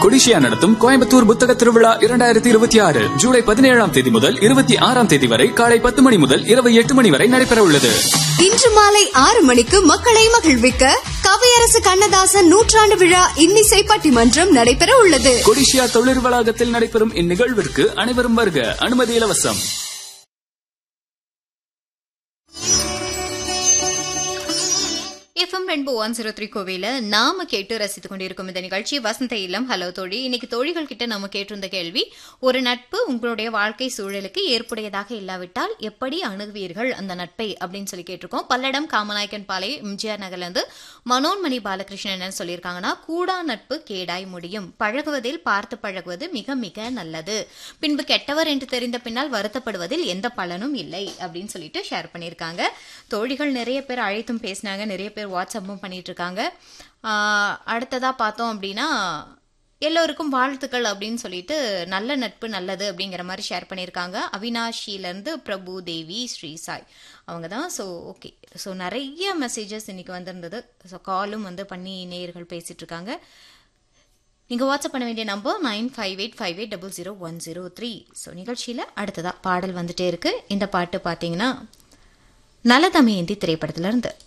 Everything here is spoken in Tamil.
கொடிஷியா நடத்தும் கோயம்புத்தூர் புத்தக திருவிழா இரண்டாயிரத்தி இருபத்தி ஆறு ஜூலை பதினேழாம் தேதி முதல் இருபத்தி ஆறாம் தேதி வரை காலை பத்து மணி முதல் இரவு எட்டு மணி வரை நடைபெற உள்ளது இன்று மாலை ஆறு மணிக்கு மக்களை மகிழ்விக்க கவியரசு கண்ணதாசன் நூற்றாண்டு விழா இன்னிசை பட்டிமன்றம் நடைபெற உள்ளது கொடிஷியா தொழில் வளாகத்தில் நடைபெறும் இந்நிகழ்விற்கு அனைவரும் வருக அனுமதி இலவசம் FM Rainbow one zero three கோவில நாம கேட்டு ரசித்துக் கொண்டிருக்கும் இந்த நிகழ்ச்சி வசந்த இல்லம் ஹலோ தோழி இன்னைக்கு தோழிகள் கிட்ட நம்ம கேட்டிருந்த கேள்வி ஒரு நட்பு உங்களுடைய வாழ்க்கை சூழலுக்கு ஏற்புடையதாக இல்லாவிட்டால் எப்படி அணுகுவீர்கள் அந்த நட்பை அப்படின்னு சொல்லி கேட்டிருக்கோம் பல்லடம் காமநாயக்கன் பாலை எம்ஜிஆர் நகர்ல இருந்து மனோன்மணி பாலகிருஷ்ணன் என்ன சொல்லியிருக்காங்கன்னா கூடா நட்பு கேடாய் முடியும் பழகுவதில் பார்த்து பழகுவது மிக மிக நல்லது பின்பு கெட்டவர் என்று தெரிந்த பின்னால் வருத்தப்படுவதில் எந்த பலனும் இல்லை அப்படின்னு சொல்லிட்டு ஷேர் பண்ணியிருக்காங்க தோழிகள் நிறைய பேர் அழைத்தும் பேசினாங்க நிறைய பேர் வாட்ஸ்அப்பும் பண்ணிட்டு இருக்காங்க ஆஹ் அடுத்ததா பார்த்தோம் அப்படின்னா எல்லோருக்கும் வாழ்த்துக்கள் அப்படின்னு சொல்லிட்டு நல்ல நட்பு நல்லது அப்படிங்கிற மாதிரி ஷேர் பண்ணியிருக்காங்க அவினாஷிலேருந்து பிரபு தேவி ஸ்ரீ சாய் அவங்க தான் ஸோ ஓகே ஸோ நிறைய மெசேஜஸ் இன்னைக்கு வந்திருந்தது ஸோ காலும் வந்து பண்ணி நேயர்கள் பேசிட்டு இருக்காங்க நீங்கள் வாட்ஸ்அப் பண்ண வேண்டிய number nine five eight five eight double zero one zero three so நிகழ்ச்சியில் அடுத்ததாக பாடல் வந்துட்டே இருக்கு இந்த பாட்டு பார்த்தீங்கன்னா நலதமயந்தி திரைப்படத்துல இருந்து